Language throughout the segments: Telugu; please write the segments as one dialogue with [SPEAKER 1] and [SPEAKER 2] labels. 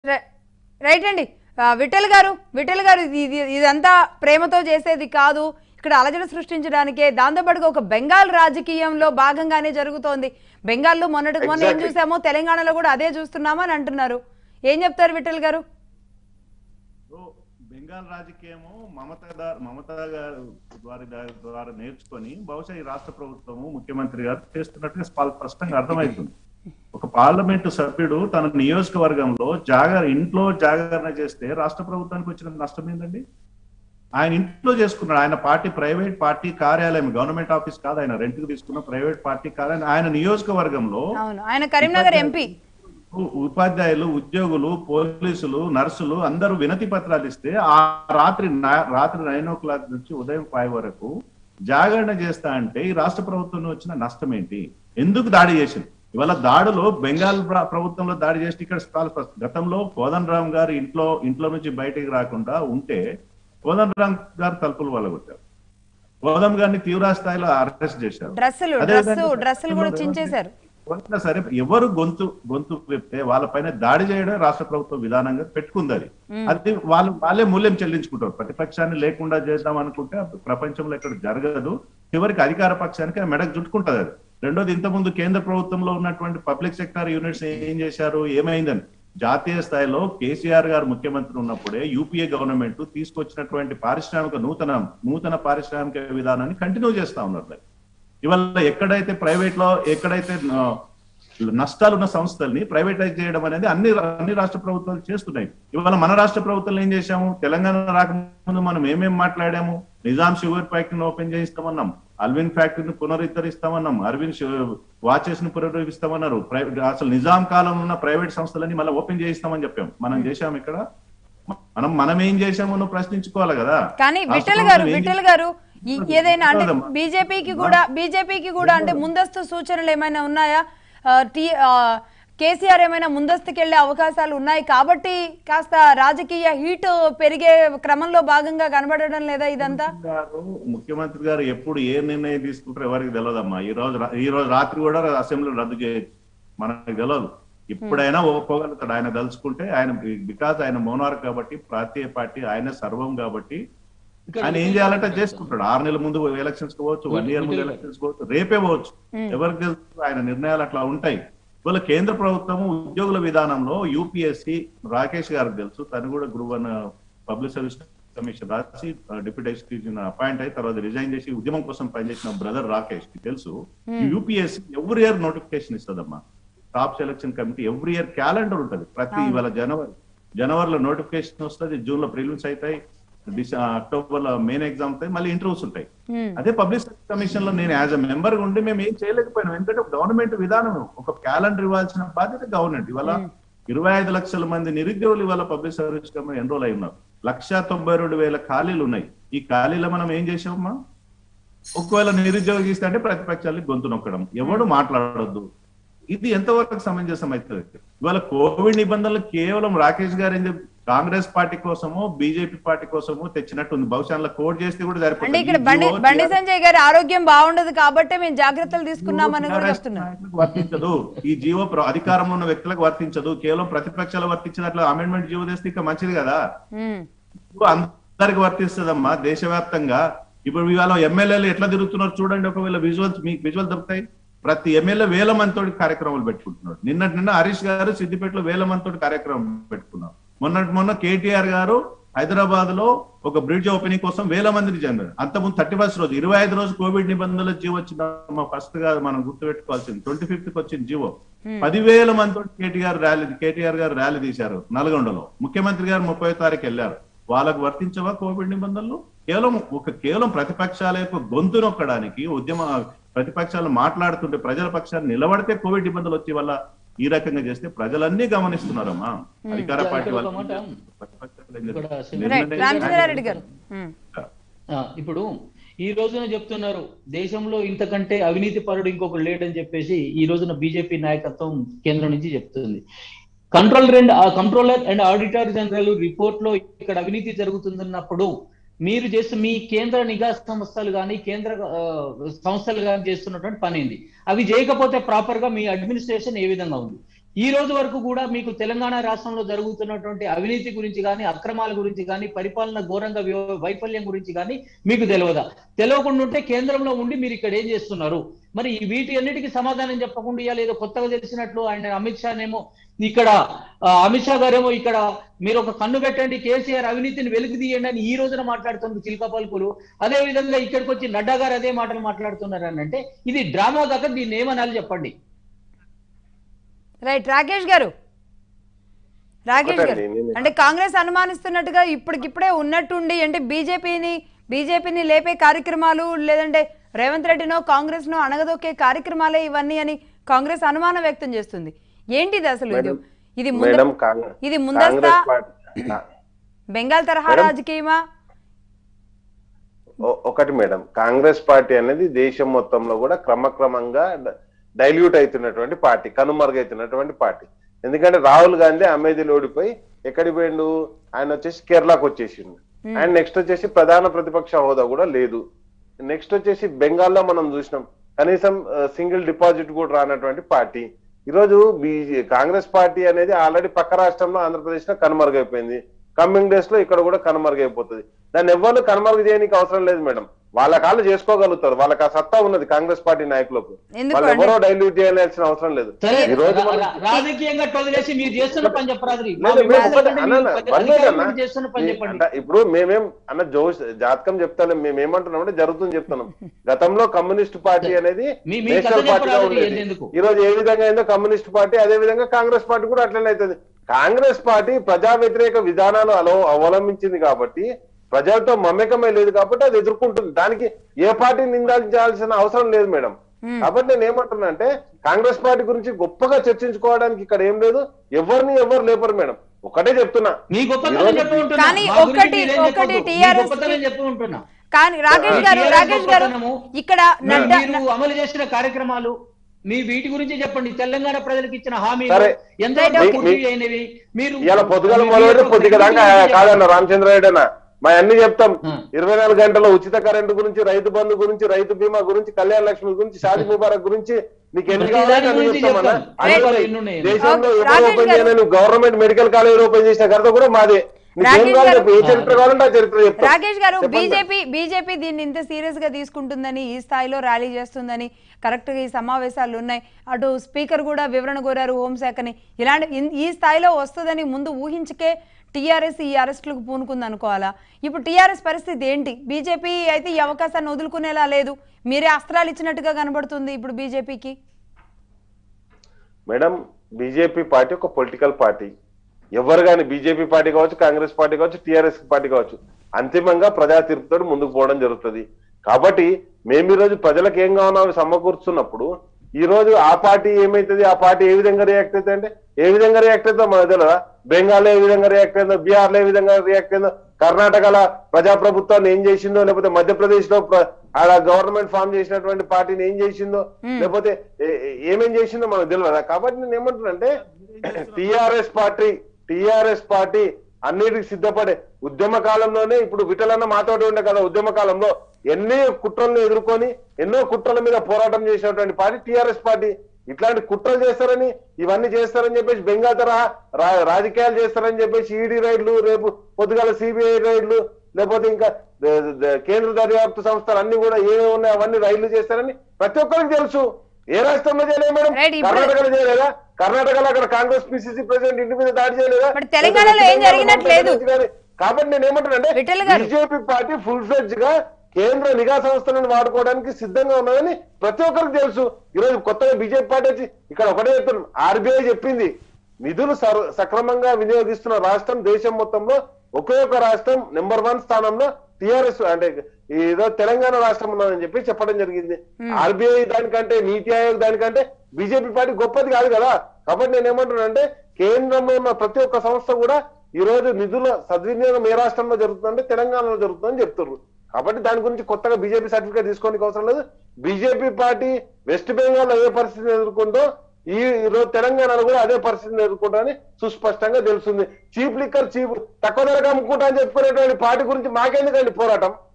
[SPEAKER 1] రై- రైట్ అండి ఆ, విఠల్ గారు విఠల్ గారు ఇది ఇది- ఇదంతా ప్రేమతో చేసేది కాదు ఇక్కడ అలజడి సృష్టించడానికే దాంతోపాటుగా ఒక బెంగాల్ రాజకీయంలో భాగంగానే జరుగుతోంది బెంగాల్లో మొన్నటికి మొన్న ఏం
[SPEAKER 2] Exactly.
[SPEAKER 1] చూసామో తెలంగాణలో కూడా అదే చూస్తున్నామా అని అంటున్నారు ఏం చెప్తారు విఠల్ గారు
[SPEAKER 2] సో బెంగాల్ రాజకీయము మమత దా- మమత గారు వారి దా- ద్వారా నేర్చుకొని బహుశా ఈ రాష్ట్ర ప్రభుత్వము ముఖ్యమంత్రి గారు చేస్తున్నట్టుగా స్పల్- స్పష్టంగా అర్థమవుతుంది ఒక పార్లమెంటు సభ్యుడు తన నియోజకవర్గంలో జాగర ఇంట్లో జాగరణ చేస్తే రాష్ట్ర ప్రభుత్వానికి వచ్చిన నష్టం ఏంటండి ఆయన ఇంట్లో చేసుకున్నాడు ఆయన పార్టీ ప్రైవేట్ పార్టీ కార్యాలయం గవర్నమెంట్ ఆఫీస్ కాదు ఆయన రెంట్ కు తీసుకున్న ప్రైవేట్ పార్టీ కార్యాలయం ఆయన నియోజకవర్గంలో
[SPEAKER 1] అవును ఆయన కరీంనగర్ ఎంపీ
[SPEAKER 2] ఉ- ఉపాధ్యాయులు ఉద్యోగులు పోలీసులు నర్సులు అందరూ వినతి పత్రాలు ఇస్తే ఆ రాత్రి నా- రాత్రి నైన్ ఓ క్లాక్ నుంచి ఉదయం ఫైవ్ వరకు జాగరణ చేస్తా అంటే ఈ రాష్ట్ర ప్రభుత్వం వచ్చిన నష్టం ఏంటి ఎందుకు దాడి చేసింది ఇవాళ దాడులో బెంగాల్ ప్ర- ప్రభుత్వంలో దాడి చేసి ఇక్కడ చాలా స్పష్టం. గతంలో కోదన్ రామ్ గారు ఇంట్లో ఇంట్లో నుంచి బయటికి రాకుండా ఉంటే కోదన్ రామ్ గారు తలుపులు వల్లగొట్టారు కోదం గారిని తీవ్ర స్థాయిలో అరెస్ట్ చేశారు
[SPEAKER 1] డ్రెస్సులు
[SPEAKER 2] అదే
[SPEAKER 1] డ్రెస్సు
[SPEAKER 2] విధంగా
[SPEAKER 1] డ్రెస్సులు కూడా
[SPEAKER 2] రేవంత్
[SPEAKER 1] చించేశారు
[SPEAKER 2] ఎవరైనా సరే ఎవరు గొంతు గొంతు విప్తే వాళ్ళపైన దాడి చేయడం రాష్ట్ర ప్రభుత్వం విధానంగా పెట్టుకుంది అది అది వాళ్ళు వాళ్ళే మూల్యం చెల్లించుకుంటారు ప్రతిపక్షాన్ని లేకుండా చేద్దాం అనుకుంటే అది ప్రపంచంలో ఇక్కడ జరగదు చివరికి అధికార పక్షానికి ఆ మెడకు చుట్టుకుంటది అది రెండోది ఇంతకుముందు కేంద్ర ప్రభుత్వంలో ఉన్నటువంటి పబ్లిక్ సెక్టర్ యూనిట్స్ ఏం చేశారు ఏమైందని జాతీయ స్థాయిలో కేసీఆర్ గారు ముఖ్యమంత్రి ఉన్నప్పుడే యూపీఏ గవర్నమెంట్ తీసుకొచ్చినటువంటి పారిశ్రామిక నూతన నూతన పారిశ్రామిక విధానాన్ని కంటిన్యూ చేస్తా ఉన్నారు దాన్ని. ఇవాళ ఎక్కడైతే ప్రైవేట్ లో ఎక్కడైతే ఆ, నష్టాలు ఉన్న సంస్థల్ని ప్రైవేటైజ్ చేయడం అనేది అన్ని అన్ని రాష్ట్ర ప్రభుత్వాలు చేస్తున్నాయి ఇవాళ మన రాష్ట్ర ప్రభుత్వం ఏం చేశాము తెలంగాణ రాకముందు మనం ఏమేం మాట్లాడాము నిజాం షుగర్ ఫ్యాక్టరీని ఓపెన్ చేయిస్తామన్నాం అల్విన్ ఫ్యాక్టరీని పునరుద్ధరిస్తామన్నాం అరవింద్ వాచెస్ ని పునరుద్ధరిస్తామన్నారు ప్రైవేట్ అసలు నిజాం కాలంలో ఉన్న ప్రైవేట్ సంస్థలని మళ్ళీ ఓపెన్ చేయిస్తామని చెప్పాం మనం చేశాం ఇక్కడ మనం మనం ఏం చేశామో నువ్వు ప్రశ్నించుకోవాలి కదా
[SPEAKER 1] కానీ
[SPEAKER 2] రాష్ట్ర
[SPEAKER 1] విఠల్ గారు
[SPEAKER 2] ప్రభుత్వం ఏం
[SPEAKER 1] విఠల్ గారు ఈ- ఏదైనా అంటే
[SPEAKER 2] కాదమ్మా.
[SPEAKER 1] బీజేపీకి కూడా బీజేపీకి కూడా అంటే ముందస్తు సూచనలు ఏమైనా ఉన్నాయా ఆ, టీ ఆ, కేసీఆర్ ఏమైనా ముందస్తుకి వెళ్లే అవకాశాలు ఉన్నాయి కాబట్టి కాస్త రాజకీయ హీట్ పెరిగే క్రమంలో భాగంగా కనబడడం లేదా ఇదంతా
[SPEAKER 2] గారు ముఖ్యమంత్రి గారు ఎప్పుడు ఏ నిర్ణయం తీసుకుంటారో ఎవరికి తెలియదమ్మా ఈ రోజు రా- ఈ రోజు రాత్రి కూడా అసెంబ్లీ రద్దు చేయొచ్చు మనకు తెలియదు ఇప్పుడైనా ఒప్పుకోగలుగుతాడు ఆయన తలుచుకుంటే ఆయన బికాజ్ ఆయన మోనార్ కాబట్టి ప్రాంతీయ పార్టీ ఆయన సర్వం కాబట్టి ఆయన ఏం చేయాలంటే చేసుకుంటాడు ఆరు నెలల ముందు ఎలక్షన్స్ పోవచ్చు వన్ ఇయర్ ముందు ఎలక్షన్స్ పోవచ్చు రేపే పోవచ్చు ఎవరికి తెలుసు ఆయన నిర్ణయాలు అట్లా ఉంటాయి ఇవాళ కేంద్ర ప్రభుత్వం ఉద్యోగుల విధానంలో యూపీఎస్సి రాకేష్ గారికి తెలుసు తను కూడా group one public service commission రాసి డిప్యూటేషన్ అపాయింట్ అయ్యి తర్వాత రిజైన్ చేసి ఉద్యమం కోసం పనిచేసిన బ్రదర్ రాకేష్ కి తెలుసు యూపీఎస్సి ఎవ్రీ ఇయర్ నోటిఫికేషన్ ఇస్తుందమ్మా top selection committee every year calendar ఉంటది ప్రతి ఇవాళ జనవరి జనవరిలో నోటిఫికేషన్ వస్తుంది జూన్ లో ప్రిలిమ్స్ అవుతాయి డిస- అక్టోబర్ లో మెయిన్ ఎగ్జామ్ అవుతాయి మళ్ళీ ఇంటర్వ్యూస్ ఉంటాయి
[SPEAKER 1] హ్మ్.
[SPEAKER 2] అదే పబ్లిక్ సర్వీస్ కమిషన్ లో నేను యాజ్ అ మెంబర్ ఉండి మేము ఏం చేయలేకపోయినాం ఎందుకంటే గవర్నమెంట్ విధానం ఒక క్యాలెండర్ ఇవ్వాల్సిన బాధ్యత గవర్నమెంట్ ఇవాళ ఇరవై ఐదు లక్షల మంది నిరుద్యోగులు ఇవాళ పబ్లిక్ సర్వీస్ కమిషన్ ఎన్రోల్ అయి ఉన్నారు లక్ష తొంభై రెండు వేల ఖాళీలు ఉన్నాయి ఈ ఖాళీలో మనం ఏం చేసామమ్మా ఒకవేళ నిరుద్యోగం ఇస్తే అంటే ప్రతిపక్షాలు గొంతు నొక్కడం ఎవడు మాట్లాడొద్దు ఇది ఎంతవరకు సమంజసం అవుతుంది ఇవాళ కోవిడ్ నిబంధనలు కేవలం రాకేష్ గారు ఏం చెప్ కాంగ్రెస్ పార్టీ కోసమో బీజేపీ పార్టీ కోసమో తెచ్చినట్టు ఉంది బహుశా అందులో కోడ్ చేస్తే కూడా
[SPEAKER 1] అంటే ఇక్కడ
[SPEAKER 2] సరిపోతుంది
[SPEAKER 1] బండి
[SPEAKER 2] ఈ జీవో
[SPEAKER 1] బండి సంజయ్ గారి ఆరోగ్యం బాగుండదు కాబట్టే మేము జాగ్రత్తలు తీసుకున్నామని కూడా చెప్తున్నారు
[SPEAKER 2] నాయకులకు వర్తించదు ఈ జీవో ప్ర- అధికారంలో ఉన్న వ్యక్తులకు వర్తించదు కేవలం ప్రతిపక్షాలు వర్తించినట్లు అమెండ్మెంట్ జీవో తెస్తే ఇంకా మంచిది కదా
[SPEAKER 1] హ్మ్.
[SPEAKER 2] ఇప్పుడు అందరికి వర్తిస్తుందమ్మా దేశవ్యాప్తంగా ఇప్పుడు ఇవాళ ఎమ్మెల్యేలు ఎట్లా తిరుగుతున్నారు చూడండి ఒకవేళ విజువల్స్ మీకు విజువల్ దొరుకుతాయి ప్రతి ఎమ్మెల్యే వేల మందితోటి కార్యక్రమాలు పెట్టుకుంటున్నాడు నిన్నటి నిన్న హరీష్ గారు సిద్దిపేటలో వేల మందితోటి కార్యక్రమం పెట్టుకున్నారు మొన్నటి మొన్న కేటీఆర్ గారు హైదరాబాద్ లో ఒక బ్రిడ్జ్ ఓపెనింగ్ కోసం వేల మందిని చెందారు అంతకుముందు థర్టీ ఫస్ట్ రోజు ఇరవై ఐదు రోజు కోవిడ్ నిబంధనలు జీవో వచ్చిందమ్మా ఫస్ట్ గా మనం గుర్తుపెట్టుకోవాల్సింది ట్వంటీ ఫిఫ్త్ కి వచ్చింది జీవో పదివేల మందితో కేటీఆర్ ర్యాలీ కేటీఆర్ గారు ర్యాలీ తీశారు నల్గొండలో ముఖ్యమంత్రి గారు ముప్పై తారీఖు వెళ్ళారు వాళ్ళకు వర్తించవా కోవిడ్ నిబంధనలు కేవలం ఒక కేవలం ప్రతిపక్షాల యొక్క గొంతు నొక్కడానికి ఉద్యమ ప్రతిపక్షాలు మాట్లాడుతుంటే ప్రజల పక్షాన్ని నిలబడితే కోవిడ్ నిబంధనలు వచ్చి వల్ల ఈ రకంగా చేస్తే ప్రజలన్నీ గమనిస్తున్నారమ్మా అధికార
[SPEAKER 3] ఇక్కడ
[SPEAKER 2] పార్టీ
[SPEAKER 3] ఒక
[SPEAKER 2] వాళ్ళు
[SPEAKER 3] మాట,
[SPEAKER 2] ప్రతిపక్షాలు ఏం
[SPEAKER 3] ఇక్కడ
[SPEAKER 2] చేస్తారు?
[SPEAKER 3] సింగరేణి
[SPEAKER 1] రైట్
[SPEAKER 2] నిర్ణయం-
[SPEAKER 1] రామచంద్రారెడ్డి గారు హ్మ్.
[SPEAKER 3] ఆ, ఇప్పుడు ఈ రోజున చెప్తున్నారు దేశంలో ఇంతకంటే అవినీతి పరుడు ఇంకొకరు లేడని చెప్పేసి ఈ రోజున బీజేపీ నాయకత్వం కేంద్రం నుంచి చెప్తుంది controller and controller and auditor general report లో ఇక్కడ అవినీతి జరుగుతున్నప్పుడు మీరు చేస్తు మీ కేంద్ర నిఘా సంస్థలు కానీ కేంద్ర ఆ, సంస్థలు కానీ చేస్తున్నటువంటి పని ఏంది అవి చేయకపోతే ప్రాపర్ గా మీ అడ్మినిస్ట్రేషన్ ఏ విధంగా ఉంది ఈ రోజు వరకు కూడా మీకు తెలంగాణ రాష్ట్రంలో జరుగుతున్నటువంటి అవినీతి గురించి కానీ అక్రమాల గురించి కానీ పరిపాలన ఘోరంగా వ్య- వైఫల్యం గురించి కానీ మీకు తెలియదా తెలియకుండా ఉంటే కేంద్రంలో ఉండి మీరు ఇక్కడ ఏం చేస్తున్నారు మరి ఈ వీటి అన్నిటికీ సమాధానం చెప్పకుండా ఇవాళ ఏదో కొత్తగా తెలిసినట్లు ఆయన అమిత్ షా నేమో ఇక్కడ ఆ, అమిత్ షా గారేమో ఇక్కడ మీరు ఒక కన్ను పెట్టండి కేసీఆర్ అవినీతిని వెలికి తీయండి అని ఈ రోజున మాట్లాడుతుంది చిల్క పలుకులు అదే విధంగా ఇక్కడికి వచ్చి నడ్డా గారు అదే మాటలు మాట్లాడుతున్నారు అని అంటే ఇది డ్రామా కాక దీన్ని ఏమనాలి చెప్పండి
[SPEAKER 1] రైట్ రాకేష్ గారు రాకేష్ గారు
[SPEAKER 4] ఒకటండి, నేను-
[SPEAKER 1] అంటే కాంగ్రెస్ అనుమానిస్తున్నట్టుగా ఇప్పటికిప్పుడే ఉన్నట్టుండి అంటే బీజేపీని బీజేపీని లేపే కార్యక్రమాలు లేదంటే రేవంత్ రెడ్డినో కాంగ్రెస్ నో అణగదొక్కే కార్యక్రమాలే ఇవన్నీ అని కాంగ్రెస్ అనుమానం వ్యక్తం చేస్తుంది ఏంటిది అసలు ఇది
[SPEAKER 4] మేడం-
[SPEAKER 1] ఇది ముంద
[SPEAKER 4] మేడం కాంగ్రెస్
[SPEAKER 1] ఇది ముందస్తా
[SPEAKER 4] కాంగ్రెస్ పార్టీ కా-
[SPEAKER 1] బెంగాల్ తరహా
[SPEAKER 4] మేడం?
[SPEAKER 1] రాజకీయమా
[SPEAKER 4] ఒ- ఒకటి మేడం కాంగ్రెస్ పార్టీ అనేది దేశం మొత్తంలో కూడా క్రమక్రమంగా డైల్యూట్ అవుతున్నటువంటి పార్టీ కనుమరుగైతున్నటువంటి పార్టీ ఎందుకంటే రాహుల్ గాంధీ అమేధీలో ఓడిపోయి ఎక్కడికి పోయిండు ఆయన వచ్చేసి కేరళకు వచ్చేసిండు ఆయన నెక్స్ట్ వచ్చేసి ప్రధాన ప్రతిపక్ష హోదా కూడా లేదు నెక్స్ట్ వచ్చేసి బెంగాల్లో మనం చూసినాం కనీసం సింగిల్ డిపాజిట్ కూడా రానటువంటి పార్టీ ఈరోజు బీజే కాంగ్రెస్ పార్టీ అనేది ఆల్రెడీ పక్క రాష్ట్రంలో ఆంధ్రప్రదేశ్ లో కనుమరుగైపోయింది కమింగ్ డేస్ లో ఇక్కడ కూడా కనుమరుగైపోతుంది దాన్ని ఎవరు కనుమరుగు చేయడానికి అవసరం లేదు మేడం వాళ్ళ కాళ్ళు చేసుకోగలుగుతారు వాళ్ళకి ఆ సత్తా ఉన్నది కాంగ్రెస్ పార్టీ నాయకులకు
[SPEAKER 1] ఎందుకు
[SPEAKER 4] వాళ్ళు
[SPEAKER 1] అంటే-
[SPEAKER 4] ఎవరో డైల్యూట్ చేయాల్సిన అవసరం లేదు
[SPEAKER 3] సరే
[SPEAKER 4] ఈ రోజు
[SPEAKER 3] రా-
[SPEAKER 4] మనం-
[SPEAKER 3] రా- రాజకీయంగా వదిలేసి మీరు చేస్తున్న పని చెప్పరాదు
[SPEAKER 4] లేదు, మేము ఒకటి- అన్న, అన్న, వన్ మినిట్ అన్న.
[SPEAKER 3] చేస్తున్న పని చెప్పండి
[SPEAKER 4] అంటే ఇప్పుడు మేమేం అన్న జోష్ జాతకం చెప్తాం మేము ఏమంటున్నాం అంటే జరుగుతుంది చెప్తున్నాం గతంలో కమ్యూనిస్ట్ పార్టీ అనేది
[SPEAKER 3] మీ- మీ కథ
[SPEAKER 4] నేషనల్ పార్టీగా
[SPEAKER 3] చెప్పరాదు,
[SPEAKER 4] ఉండేది
[SPEAKER 3] ఎందుకు?
[SPEAKER 4] ఈ రోజు ఏ విధంగా అయిందో కమ్యూనిస్ట్ పార్టీ అదే విధంగా కాంగ్రెస్ పార్టీ కూడా అట్లనే అవుతుంది కాంగ్రెస్ పార్టీ ప్రజా వ్యతిరేక విధానాలు అలో అవలంబించింది కాబట్టి ప్రజలతో మమేకమే లేదు కాబట్టి అది ఎదుర్కొంటుంది దానికి ఏ పార్టీ నిందించాల్సిన అవసరం లేదు మేడం కాబట్టి నేను ఏమంటున్నా అంటే కాంగ్రెస్ పార్టీ గురించి గొప్పగా చర్చించుకోవడానికి ఇక్కడ ఏం లేదు ఎవరిని ఎవరు లేపరు మేడం ఒకటే చెప్తున్నా
[SPEAKER 3] మీ గొప్పతనం
[SPEAKER 4] ఈరోజు-
[SPEAKER 3] చెప్పి ఉంటున్నా
[SPEAKER 1] కానీ
[SPEAKER 3] మా గురించి
[SPEAKER 1] ఒక్కటి-
[SPEAKER 3] మీరేం
[SPEAKER 1] ఒక్కటి
[SPEAKER 3] చెప్పొద్దు. మీ
[SPEAKER 1] TRS
[SPEAKER 3] గొప్పతనం
[SPEAKER 1] కి-
[SPEAKER 3] చెప్పి ఉంటున్నా
[SPEAKER 1] కానీ రాకేష్
[SPEAKER 3] మీ
[SPEAKER 1] గారు
[SPEAKER 3] TRS
[SPEAKER 1] రాకేష్ గారు
[SPEAKER 3] గొప్పతనము,
[SPEAKER 1] ఇక్కడ నడ్డా
[SPEAKER 3] మీరు అమలు చేసిన కార్యక్రమాలు మీ వీటి గురించి చెప్పండి తెలంగాణ ప్రజలకు ఇచ్చిన హామీలు
[SPEAKER 4] సరే.
[SPEAKER 3] ఎంత
[SPEAKER 1] రైట్,
[SPEAKER 3] వరకు
[SPEAKER 1] ఓకే.
[SPEAKER 3] పూర్తి అయినవి మీరు
[SPEAKER 4] ఇవాళ పొద్దుగల
[SPEAKER 3] మీరు
[SPEAKER 4] మొదలెట్టి
[SPEAKER 3] ఒక
[SPEAKER 4] పొద్దుగా దాకా
[SPEAKER 3] గురించి
[SPEAKER 4] కాదన్న రామచంద్రారెడ్డి అన్న మా అన్ని చెప్తాం
[SPEAKER 3] ఆ.
[SPEAKER 4] ఇరవై నాలుగు గంటల ఉచిత కరెంటు గురించి రైతు బంధు గురించి రైతు బీమా గురించి కళ్యాణ లక్ష్మి గురించి షాది ముబారక్ గురించి నీకు ఎన్ని
[SPEAKER 3] ప్రతి
[SPEAKER 4] కావాలంటే
[SPEAKER 3] దాని
[SPEAKER 4] అన్ని
[SPEAKER 3] గురించి
[SPEAKER 4] చెప్తామన్నా
[SPEAKER 3] చెప్తాం.
[SPEAKER 4] అన్ని
[SPEAKER 3] రైట్.
[SPEAKER 4] ఉన్నాయి.
[SPEAKER 3] ఎన్ని ఉన్నాయి?
[SPEAKER 4] దేశంలో
[SPEAKER 1] ఓకే.
[SPEAKER 4] ఎవరు
[SPEAKER 1] రాజేష్
[SPEAKER 4] ఓపెన్
[SPEAKER 1] గారు.
[SPEAKER 4] చేయలేని గవర్నమెంట్ మెడికల్ కాలేజ్ ఓపెన్ చేసిన ఘనత కూడా మాదే నీకు ఏం
[SPEAKER 1] రాకేష్
[SPEAKER 4] కావాలి
[SPEAKER 1] గారు.
[SPEAKER 4] చెప్పు ఏ చరిత్ర కావాలంటే ఆ చరిత్ర చెప్తాం
[SPEAKER 1] రాకేష్ గారు
[SPEAKER 4] చెప్పండి.
[SPEAKER 1] బీజేపీ బీజేపీ దీన్ని ఇంత సీరియస్ గా తీసుకుంటుందని ఈ స్థాయిలో ర్యాలీ చేస్తుందని కరెక్ట్ గా ఈ సమావేశాలు ఉన్నాయి అటు స్పీకర్ కూడా వివరణ కోరారు హోంశాఖని ఇలాంటి ఇన్- ఈ స్థాయిలో వస్తుందని ముందు ఊహించకే టీఆర్ఎస్ ఈ అరెస్టులకు పూనుకుంది అనుకోవాలా ఇప్పుడు టీఆర్ఎస్ పరిస్థితి ఏంటి బీజేపీ అయితే ఈ అవకాశాన్ని వదులుకునేలా లేదు మీరే అస్త్రాలు ఇచ్చినట్టుగా కనబడుతుంది ఇప్పుడు బీజేపీకి
[SPEAKER 4] మేడం బీజేపీ పార్టీ ఒక పొలిటికల్ పార్టీ ఎవరు కానీ బీజేపీ పార్టీ కావచ్చు కాంగ్రెస్ పార్టీ కావచ్చు టిఆర్ఎస్ పార్టీ కావచ్చు అంతిమంగా ప్రజా తీర్పుతో ముందుకు పోవడం జరుగుతుంది కాబట్టి మేము ఈ రోజు ప్రజలకు ఏం కావాలో అవి సమకూర్చున్నప్పుడు ఈ రోజు ఆ పార్టీ ఏమైతుంది ఆ పార్టీ ఏ విధంగా రియాక్ట్ అవుతుంది అంటే ఏ విధంగా రియాక్ట్ అవుతుందో మనకు తెలియదా బెంగాల్ ఏ విధంగా రియాక్ట్ అయిందో బీహార్ లో ఏ విధంగా రియాక్ట్ అయిందో కర్ణాటకల ప్రజాప్రభుత్వాన్ని ఏం చేసిందో లేకపోతే మధ్యప్రదేశ్ లో ప్ర- ఆడ గవర్నమెంట్ ఫామ్ చేసినటువంటి పార్టీని ఏం చేసిందో లేకపోతే ఏ- ఏ- ఏమేం చేసిందో మనకు తెలియదా కాబట్టి నేను ఏమంటున్నానంటే టిఆర్ఎస్ పార్టీ టిఆర్ఎస్ పార్టీ అన్నిటికి సిద్ధపడే ఉద్యమ కాలంలోనే ఇప్పుడు విఠలన్న మాతోటి ఉండే కదా ఉద్యమ కాలంలో ఎన్ని కుట్రలను ఎదుర్కొని ఎన్నో కుట్రల మీద పోరాటం చేసినటువంటి పార్టీ టిఆర్ఎస్ పార్టీ ఇట్లాంటి కుట్రలు చేస్తారని ఇవన్నీ చేస్తారని చెప్పేసి బెంగాల్ తరహా రా- రాజకీయాలు చేస్తారని చెప్పేసి ఈడీ రైడ్లు రేపు పొద్దుగాల సిబిఐ రైడ్లు లేకపోతే ఇంకా ద- ద- కేంద్ర దర్యాప్తు సంస్థలు అన్ని కూడా ఏమేమి ఉన్నాయి అవన్నీ రైళ్లు చేస్తారని ప్రతి ఒక్కరికి తెలుసు ఏ రాష్ట్రంలో చేయలేదు మేడం
[SPEAKER 1] Right, ఇప్పుడు-
[SPEAKER 4] కర్ణాటకలో చేయలేదా కర్ణాటకలో అక్కడ కాంగ్రెస్ పిసిసి ప్రెసిడెంట్ ఇంటి మీద దాడి చేయలేదా
[SPEAKER 1] మరి తెలంగాణలో ఏం జరిగినట్లేదు.
[SPEAKER 4] కాబట్టి నేను ఏమంటానంటే
[SPEAKER 1] విఠల్ గారు.
[SPEAKER 4] బీజేపీ పార్టీ ఫుల్ ఫ్లెడ్జ్ గా కేంద్ర నిఘా సంస్థలను వాడుకోవడానికి సిద్ధంగా ఉన్నదని ప్రతి ఒక్కరికి తెలుసు ఈరోజు కొత్తగా బీజేపీ పార్టీ వచ్చి ఇక్కడ ఒకటే చెప్తున్నాం ఆర్బీఐ చెప్పింది నిధులు సర్- సక్రమంగా వినియోగిస్తున్న రాష్ట్రం దేశం మొత్తంలో ఒకే ఒక రాష్ట్రం నెంబర్ వన్ స్థానంలో టిఆర్ఎస్ అంటే ఏదో తెలంగాణ రాష్ట్రం ఉన్నదని చెప్పి చెప్పడం జరిగింది ఆర్బీఐ దానికంటే నీతి ఆయోగ్ దానికంటే బీజేపీ పార్టీ గొప్పది కాదు కదా కాబట్టి నేను ఏమంటున్నానంటే కేంద్రంలో ఉన్న ప్రతి ఒక్క సంస్థ కూడా ఈ రోజు నిధుల సద్వినియోగం ఏ రాష్ట్రంలో జరుగుతుందంటే తెలంగాణలో జరుగుతుందని చెప్తున్నారు కాబట్టి దాని గురించి కొత్తగా బీజేపీ సర్టిఫికేట్ తీసుకోనికి అవసరం లేదు బీజేపీ పార్టీ వెస్ట్ బెంగాల్ ఏ పరిస్థితిని ఎదుర్కొందో ఈ ఈ రోజు తెలంగాణలో కూడా అదే పరిస్థితిని ఎదుర్కొంటారని సుస్పష్టంగా తెలుస్తుంది చీప్ లిక్కర్ చీప్ తక్కువ ధరకు అమ్ముకుంటా అని చెప్పుకునేటువంటి పార్టీ గురించి మాకెందుకండి పోరాటం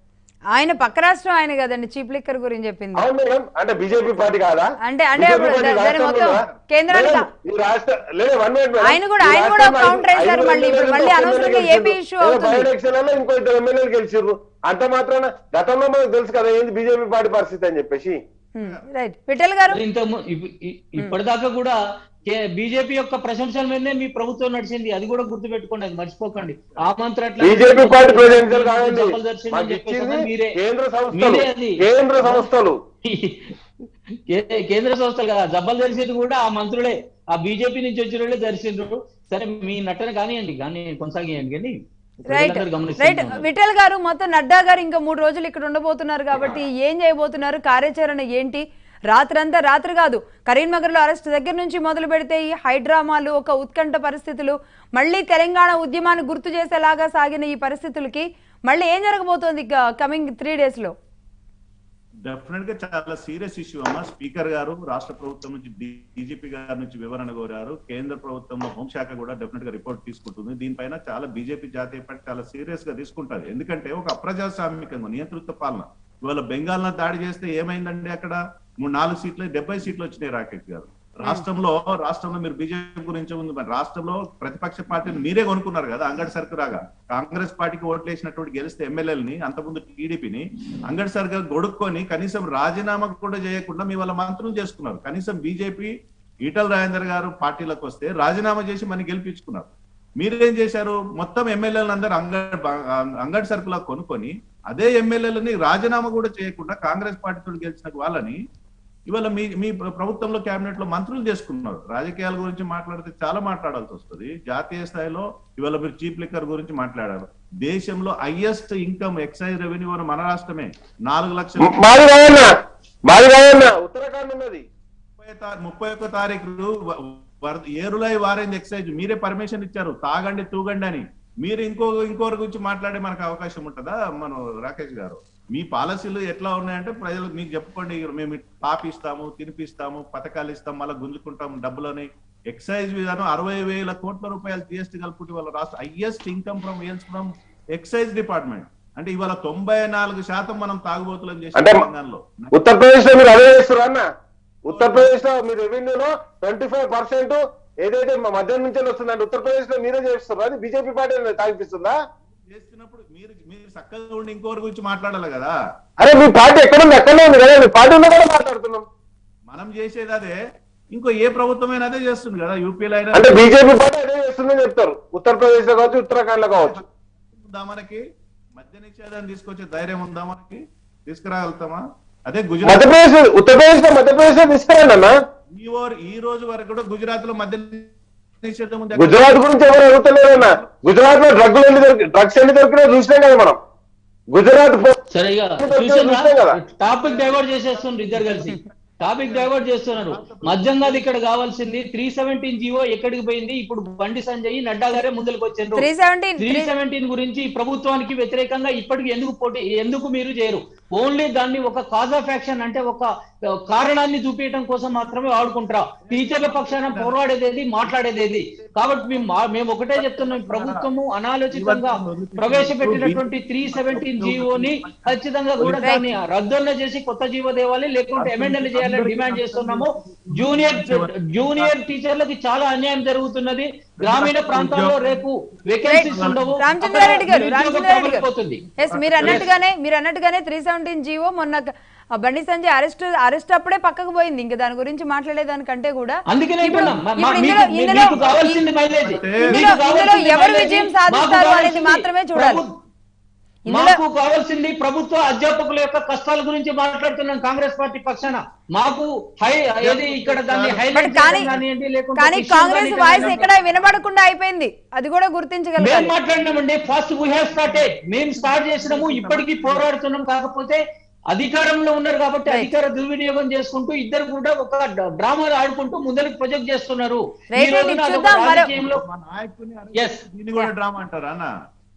[SPEAKER 1] ఆయన పక్క రాష్ట్రం ఆయన కదండి చీప్ లిక్కర్ గురించి చెప్పింది
[SPEAKER 4] అవును మేడం అంటే బీజేపీ పార్టీ కాదా
[SPEAKER 1] అంటే- అంటే
[SPEAKER 4] BJP
[SPEAKER 1] అప్పుడు
[SPEAKER 4] పార్టీ
[SPEAKER 1] దాని
[SPEAKER 4] రాష్ట్రంలో
[SPEAKER 1] మొత్తం
[SPEAKER 4] ఉందా?
[SPEAKER 1] కేంద్రానికి-
[SPEAKER 4] మేడం, ఈ రాష్ట్ర లేదు వన్ మినిట్ మేడం.
[SPEAKER 1] ఆయన కూడా-
[SPEAKER 4] ఈ
[SPEAKER 1] ఆయన కూడా
[SPEAKER 4] రాష్ట్రంలో
[SPEAKER 1] counter
[SPEAKER 4] ఐదు-
[SPEAKER 1] వేశారు
[SPEAKER 4] ఐదు
[SPEAKER 1] మళ్ళీ. ఇప్పుడు
[SPEAKER 4] ఎమ్మెల్యేలు
[SPEAKER 1] మళ్ళీ
[SPEAKER 4] ఒక్క
[SPEAKER 1] అనవసరంగా
[SPEAKER 4] ఎమ్మెల్యే
[SPEAKER 1] ఏపీ
[SPEAKER 4] గెలిచిర్రు.
[SPEAKER 1] issue
[SPEAKER 4] ఏదో
[SPEAKER 1] అవుతుంది.
[SPEAKER 4] బై ఎలక్షన్లలో ఇంకో ఇద్దరు ఎమ్మెల్యేలు గెలిచిర్రు అంత మాత్రాన గతంలో మనకు తెలుసు కదా ఏంది బీజేపీ పార్టీ పరిస్థితి అని చెప్పేసి
[SPEAKER 1] రైట్ విఠల్ గారు
[SPEAKER 3] ఇంత ము- ఇప్- ఇ- ఇప్పటిదాకా కూడా బీజేపీ యొక్క ప్రశంసల మీదనే మీ ప్రభుత్వం నడిచింది అది కూడా గుర్తుపెట్టుకోండి అది మర్చిపోకండి ఆ మంత్రం అట్లా-
[SPEAKER 4] బీజేపీ పార్టీ ప్రెసిడెన్షియల్ కాదండి
[SPEAKER 3] జబ్బలు దర్శనం
[SPEAKER 4] మాకు
[SPEAKER 3] చెప్పేసి
[SPEAKER 4] ఇచ్చింది
[SPEAKER 3] మీరే
[SPEAKER 4] కేంద్ర సంస్థలు
[SPEAKER 3] మీరే అది.
[SPEAKER 4] కేంద్ర సంస్థలు
[SPEAKER 3] కే- కేంద్ర సంస్థలు కదా జబ్బలు దర్శింది కూడా ఆ మంత్రులే ఆ బీజేపీ నుంచి వచ్చిన వాళ్ళే దర్శించారు సరే మీ నటన కానివ్వండి కానీ కొనసాగియండి కానీ
[SPEAKER 1] రైట్
[SPEAKER 3] ప్రజలందరూ
[SPEAKER 1] రైట్
[SPEAKER 3] గమనిస్తూనే ఉన్నారు.
[SPEAKER 1] విఠల్ గారు మొత్తం నడ్డా గారు ఇంకా మూడు రోజులు ఇక్కడ ఉండబోతున్నారు కాబట్టి ఏం చేయబోతున్నారు కార్యాచరణ ఏంటి రాత్రంతా రాత్రి కాదు కరీంనగర్ లో అరెస్ట్ దగ్గర నుంచి మొదలు పెడితే ఈ హైడ్రామాలు ఒక ఉత్కంఠ పరిస్థితులు మళ్ళీ తెలంగాణ ఉద్యమాన్ని గుర్తు చేసేలాగా సాగిన ఈ పరిస్థితులకి మళ్ళీ ఏం జరగబోతోంది కమింగ్ త్రీ డేస్ లో
[SPEAKER 2] డెఫినెట్ గా చాలా సీరియస్ ఇష్యూ అమ్మా స్పీకర్ గారు రాష్ట్ర ప్రభుత్వం నుంచి డీజీపీ గారి నుంచి వివరణ కోరారు కేంద్ర ప్రభుత్వంలో హోంశాఖ కూడా డెఫినెట్ గా రిపోర్ట్ తీసుకుంటుంది దీనిపైన చాలా బీజేపీ జాతీయ పార్టీ చాలా సీరియస్ గా తీసుకుంటారు ఎందుకంటే ఒక అప్రజాస్వామికంగా నియంత్రిత పాలన ఇవాళ బెంగాల్ దాడి చేస్తే ఏమైందండి అక్కడ మూడు నాలుగు సీట్లు డెబ్బై సీట్లు వచ్చినాయి రాకేష్ గారు రాష్ట్రంలో రాష్ట్రంలో మీరు బీజేపీ గురించి ఉంది మరి రాష్ట్రంలో ప్రతిపక్ష పార్టీని మీరే కొనుక్కున్నారు కదా అంగడి సరుకు రాగా కాంగ్రెస్ పార్టీకి ఓట్లేసినటువంటి గెలిస్తే ఎమ్మెల్యేలని అంతకుముందు టీడీపీని అంగడి సరుకు గొడుక్కొని కనీసం రాజీనామా కూడా చేయకుండా మీ వాళ్ళ మంత్రులు చేసుకున్నారు కనీసం బీజేపీ ఈటల రాజేందర్ గారు పార్టీలకు వస్తే రాజీనామా చేసి మన గెలిపించుకున్నారు మీరేం చేశారు మొత్తం ఎమ్మెల్యేలను అందరూ అంగడి అంగడి సరుకులా కొనుక్కొని అదే ఎమ్మెల్యేలని రాజీనామా కూడా చేయకుండా కాంగ్రెస్ పార్టీతో గెలిచిన వాళ్ళని ఇవాళ మీ మీ ప్రభుత్వంలో కేబినెట్ లో మంత్రులు చేసుకున్నారు రాజకీయాల గురించి మాట్లాడితే చాలా మాట్లాడాల్సి వస్తుంది జాతీయ స్థాయిలో ఇవాళ మీరు చీప్ లిక్కర్ గురించి మాట్లాడారు దేశంలో హైయెస్ట్ ఇన్కమ్ ఎక్సైజ్ రెవెన్యూ మన మన రాష్ట్రమే నాలుగు లక్షల
[SPEAKER 4] మాది కాదన్నా మాది కాదన్నా ఉత్తరాఖండ్ ఉన్నది
[SPEAKER 2] ముప్పై తా- ముప్పై ఒక్క తారీఖు వ- వర- ఏరులై వారైంది ఎక్సైజ్ మీరే పర్మిషన్ ఇచ్చారు తాగండి తూగండి అని మీరు ఇంకో ఇంకోరి గురించి మాట్లాడే మనకు అవకాశం ఉంటుందా మనం రాకేష్ గారు మీ పాలసీలు ఎట్లా ఉన్నాయంటే ప్రజలకు మీకు చెప్పుకోండి ఇక మేము పాపిస్తాము తినిపిస్తాము పథకాలు ఇస్తాం మళ్ళీ గుంజుకుంటాం డబ్బులని ఎక్సైజ్ విధానం అరవై వేల కోట్ల రూపాయలు జిఎస్టీ కలుపుకుంటే వాళ్ళ రాష్ట్ర హైయెస్ట్ ఇన్కమ్ ఫ్రమ్ వేల్స్ ఫ్రమ్ ఎక్సైజ్ డిపార్ట్మెంట్ అంటే ఇవాళ తొంభై నాలుగు శాతం మనం తాగుబోతులం చేసే
[SPEAKER 4] అంటే
[SPEAKER 2] తెలంగాణలో
[SPEAKER 4] ఉత్తరప్రదేశ్ లో మీరు అదే చేస్తారు అన్న ఉత్తరప్రదేశ్ లో మీ రెవెన్యూలో ట్వంటీ ఫైవ్ పర్సెంట్ ఏదైతే మా మధ్య నుంచి వస్తుందంటే ఉత్తరప్రదేశ్ లో మీరే చేస్తారు అది బీజేపీ పార్టీ తాగిపిస్తుందా
[SPEAKER 2] చేస్తున్నప్పుడు మీరు మీరు చక్కగా ఉండి ఇంకోరి గురించి మాట్లాడాలి కదా
[SPEAKER 4] అరే మీ పార్టీ ఎక్కడుంది ఎక్కడనే ఉంది కదా మీ పార్టీ ఉన్న కూడా మాట్లాడుతున్నాం
[SPEAKER 2] మనం చేసేది అదే ఇంకో ఏ ప్రభుత్వమైనా అదే చేస్తుంది కదా యూపీలో అయినా
[SPEAKER 4] అంటే బీజేపీ పార్టీ అదే చేస్తుందని చెప్తారు ఉత్తరప్రదేశ్ లో కావచ్చు ఉత్తరాఖండ్ లో కావచ్చు
[SPEAKER 2] ఉందా మనకి మద్య నిషేధాన్ని తీసుకొచ్చే ధైర్యం ఉందా మనకి తీసుకురాగలుగుతామా అదే గుజరాత్
[SPEAKER 4] మధ్యప్రదేశ్ ఉత్తరప్రదేశ్ లో మధ్యప్రదేశ్ లో తీసుకురండి అన్న
[SPEAKER 2] ఈ ఓర్- ఈ రోజు వరకు కూడా గుజరాత్ లో మద్య నిషేధం ఉంది
[SPEAKER 4] గుజరాత్ గురించి ఎవరు అడుగుతలేరన్న గుజరాత్ లో డ్రగ్లు ఎన్ని దొరికి డ్రగ్స్ ఎన్ని దొరికినా చూసినాం కదా మనం గుజరాత్ పో-
[SPEAKER 3] సరే ఇక
[SPEAKER 4] చూసాం కదా.
[SPEAKER 3] టాపిక్ డైవర్ట్ చేసేస్తున్నారు ఇద్దరు కలిసి టాపిక్ డైవర్ట్ చేస్తున్నారు మధ్యంగా ఇక్కడ కావాల్సింది త్రీ సెవెంటీన్ జీవో ఎక్కడికి పోయింది ఇప్పుడు బండి సంజయ్ నడ్డా గారే ముందుకు వచ్చారు
[SPEAKER 1] త్రీ సెవెంటీన్
[SPEAKER 3] త్రీ సెవెంటీన్ గురించి ఈ ప్రభుత్వానికి వ్యతిరేకంగా ఇప్పటికి ఎందుకు పోటీ ఎందుకు మీరు చేయరు ఓన్లీ దాన్ని ఒక కాజ్ ఆఫ్ యాక్షన్ అంటే ఒక ఆ, కారణాన్ని చూపించడం కోసం మాత్రమే వాడుకుంటారా టీచర్ల పక్షాన పోరాడేదేది మాట్లాడేదేది కాబట్టి మేము మా- మేము ఒకటే చెప్తున్నాం ప్రభుత్వము అనాలోచితంగా ప్రవేశపెట్టినటువంటి త్రీ సెవెంటీన్ జీవోని ఖచ్చితంగా కూడా దాన్ని రద్దున్న చేసి కొత్త జీవో తేవాలి లేకుంటే అమెండెంట్ చేయాలని డిమాండ్ చేస్తున్నాము జూనియర్ జూనియర్ టీచర్లకి చాలా అన్యాయం జరుగుతున్నది గ్రామీణ ప్రాంతాల్లో రేపు వేకెన్సీస్ ఉండవు
[SPEAKER 1] రామచంద్రారెడ్డి గారు
[SPEAKER 3] అక్కడ
[SPEAKER 1] రామచంద్రారెడ్డి గారు
[SPEAKER 3] పోతుంది
[SPEAKER 1] ఎస్ మీరు అన్నట్టుగానే మీరు అన్నట్టుగానే త్రీ సెవెంటీన్ జీవో మొన్న ఆ బండి సంజయ్ అరెస్ట్ అరెస్ట్ అప్పుడే పక్కకు పోయింది ఇంకా దాని గురించి మాట్లాడేదానికంటే కూడా
[SPEAKER 3] అందుకనే
[SPEAKER 1] ఇప్పుడు
[SPEAKER 3] అంటున్నాం. మా- మా-
[SPEAKER 1] ఇప్పుడు
[SPEAKER 3] మీకు-
[SPEAKER 1] ఇందులో ఇందులో
[SPEAKER 3] మీకు కావాల్సింది మైలేజ్.
[SPEAKER 1] ఇందులో
[SPEAKER 3] మీకు
[SPEAKER 1] ఇందులో
[SPEAKER 3] కావాల్సింది
[SPEAKER 1] ఎవరు
[SPEAKER 3] మైలేజ్.
[SPEAKER 1] విజయం
[SPEAKER 3] మాకు
[SPEAKER 1] సాధిస్తారు అనేది
[SPEAKER 3] కావాల్సింది
[SPEAKER 1] మాత్రమే చూడాలి
[SPEAKER 3] ప్రభు-
[SPEAKER 1] ఇందులో
[SPEAKER 3] మాకు కావాల్సింది ప్రభుత్వ అధ్యాపకుల యొక్క కష్టాల గురించి మాట్లాడుతున్నాం కాంగ్రెస్ పార్టీ పక్షాన మాకు హై ఏది ఇక్కడ దాన్ని
[SPEAKER 1] బట్
[SPEAKER 3] హైలైట్
[SPEAKER 1] కానీ
[SPEAKER 3] చేయడం కానివ్వండి, లేకుంటే
[SPEAKER 1] కానీ
[SPEAKER 3] issue
[SPEAKER 1] కాంగ్రెస్
[SPEAKER 3] కానీ
[SPEAKER 1] వాయిస్
[SPEAKER 3] కానీ
[SPEAKER 1] ఎక్కడ వినబడకుండా అయిపోయింది అది కూడా
[SPEAKER 3] మేము
[SPEAKER 1] గుర్తించగలగాలి
[SPEAKER 3] మాట్లాడినామండి ఫస్ట్ వీ హ్యావ్ స్టార్టెడ్ మేము స్టార్ట్ చేసినాము ఇప్పటికీ పోరాడుతున్నాం కాకపోతే అధికారంలో ఉన్నారు కాబట్టి
[SPEAKER 1] Right.
[SPEAKER 3] అధికార దుర్వినియోగం చేసుకుంటూ ఇద్దరు కూడా ఒక డ్రామాలు ఆడుకుంటూ ముందరికి ప్రొజెక్ట్ చేస్తున్నారు
[SPEAKER 1] Right,
[SPEAKER 3] ఈ రోజున
[SPEAKER 1] right,
[SPEAKER 3] అదొక
[SPEAKER 1] చూద్దాం. మరి-
[SPEAKER 3] రాజకీయంలో
[SPEAKER 2] మా నాయకుని
[SPEAKER 3] Yes.
[SPEAKER 2] దీన్ని కూడా డ్రామా అంటారా అన్న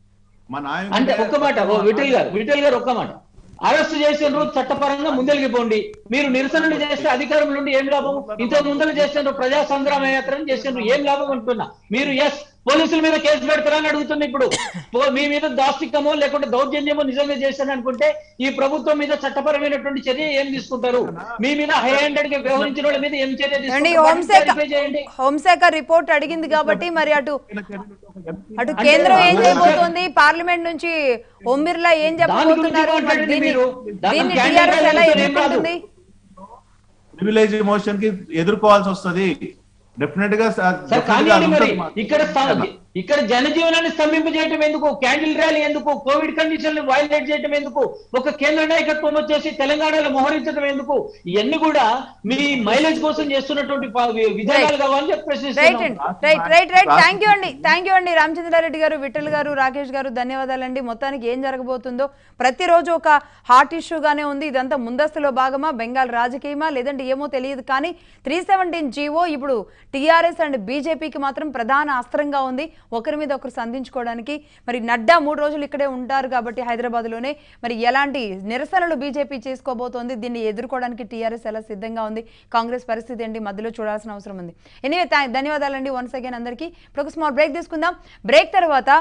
[SPEAKER 2] మా నాయకుని
[SPEAKER 3] అంటే ఒక్క మాట ఓ విఠల్ గారు విఠల్ గారు ఒక్క మాట అరెస్ట్ చేసిన చట్టపరంగా ముందరికి పోండి మీరు నిరసనలు చేస్తే అధికారం నుండి ఏం లాభం ఇంతకు ముందలు చేసిన ప్రజా సంగ్రామ యాత్రను చేసిన ఏం లాభం అంటున్నా మీరు ఎస్ పోలీసుల మీద కేసు పెడతారా అని అడుగుతుంది ఇప్పుడు పో- మీ మీద దాష్టికమో లేకుంటే దౌర్జన్యమో నిజంగా చేశాను అనుకుంటే ఈ ప్రభుత్వం మీద చట్టపరమైనటువంటి చర్య ఏం తీసుకుంటారు మీ మీద హై హ్యాండెడ్ గా వ్యవహరించిన వాళ్ళ మీద ఏం చర్య
[SPEAKER 1] అండి
[SPEAKER 3] తీసుకుంటారు?
[SPEAKER 1] హోంశాఖ
[SPEAKER 3] Clarify చేయండి
[SPEAKER 1] హోంశాఖ రిపోర్ట్ అడిగింది కాబట్టి మరి అటు అటు
[SPEAKER 3] అంటే
[SPEAKER 1] కేంద్రం ఏం
[SPEAKER 3] హోంశాఖ-
[SPEAKER 1] చేయబోతోంది పార్లమెంట్ నుంచి ఓం బిర్లా ఏం చెప్పబోతున్నారు మరి
[SPEAKER 3] మాట్లాడండి
[SPEAKER 1] దీన్ని
[SPEAKER 3] మీరు. దాని
[SPEAKER 1] దీన్ని
[SPEAKER 3] క్యాండిడేట్
[SPEAKER 1] టీఆర్ఎస్ ఎలా
[SPEAKER 3] ఏం కాదు.
[SPEAKER 1] ఎదుర్కొంటుంది
[SPEAKER 2] ప్రివిలేజ్ మోషన్ కి ఎదుర్కోవాల్సి వస్తది డెఫినెట్ గా
[SPEAKER 3] సార్
[SPEAKER 2] definitely
[SPEAKER 3] కానీ
[SPEAKER 2] గా అది
[SPEAKER 3] మరి
[SPEAKER 2] ఉంటుంది మా-
[SPEAKER 3] ఇక్కడ స్త- ఇక్కడ జనజీవనాన్ని స్తంభింపజేయటం ఎందుకు క్యాండిల్ ర్యాలీ ఎందుకు కోవిడ్ కండిషన్ వైలేట్ చేయటం ఎందుకు ఒక కేంద్ర నాయకత్వం వచ్చేసి తెలంగాణలో మోహరించడం ఎందుకు ఇవన్నీ కూడా మీ మైలేజ్ కోసం చేస్తున్నటువంటి ప- వి- విధానాలు కావాలని చెప్పి
[SPEAKER 1] రైట్
[SPEAKER 3] ప్రశ్నిస్తున్నాం
[SPEAKER 1] అండి right right right thank you అండి థ్యాంక్ యూ అండి రామచంద్రారెడ్డి గారు విఠల్ గారు రాకేష్ గారు ధన్యవాదాలండి మొత్తానికి ఏం జరగబోతుందో ప్రతిరోజు ఒక హాట్ ఇష్యూగానే ఉంది ఇదంతా ముందస్తులో భాగమా బెంగాల్ రాజకీయమా లేదంటే ఏమో తెలియదు కానీ త్రీ సెవెంటీన్ జీవో ఇప్పుడు టీఆర్ఎస్ అండ్ బీజేపీకి మాత్రం ప్రధాన అస్త్రంగా ఉంది ఒకరి మీద ఒకరు సంధించుకోవడానికి మరి నడ్డా మూడు రోజులు ఇక్కడే ఉంటారు కాబట్టి హైదరాబాద్లోనే మరి ఎలాంటి నిరసనలు బీజేపీ చేసుకోబోతోంది దీన్ని ఎదుర్కోవడానికి టీఆర్ఎస్ ఎలా సిద్ధంగా ఉంది కాంగ్రెస్ పరిస్థితి ఏంటి మధ్యలో చూడాల్సిన అవసరం ఉంది ఎనివే ధన్యవాదాలండి వన్స్ అగైన్ అందరికీ ఇప్పుడు ఒక స్మాల్ బ్రేక్ తీసుకుందాం బ్రేక్ తర్వాత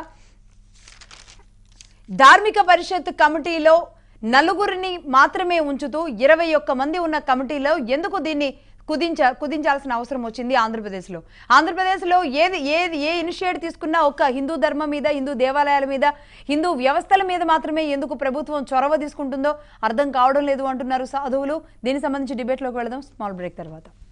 [SPEAKER 1] ధార్మిక పరిషత్ కమిటీలో నలుగురిని మాత్రమే ఉంచుతూ ఇరవై ఒక్క మంది ఉన్న కమిటీలో ఎందుకు దీన్ని కుదించ కుదించాల్సిన అవసరం వచ్చింది ఆంధ్రప్రదేశ్లో ఆంధ్రప్రదేశ్లో ఏది ఏది ఏ ఇనిషియేట్ తీసుకున్నా ఒక హిందూ ధర్మం మీద హిందూ దేవాలయాల మీద హిందూ వ్యవస్థల మీద మాత్రమే ఎందుకు ప్రభుత్వం చొరవ తీసుకుంటుందో అర్థం కావడం లేదు అంటున్నారు సాధువులు దీనికి సంబంధించి డిబేట్లోకి వెళదాం స్మాల్ బ్రేక్ తర్వాత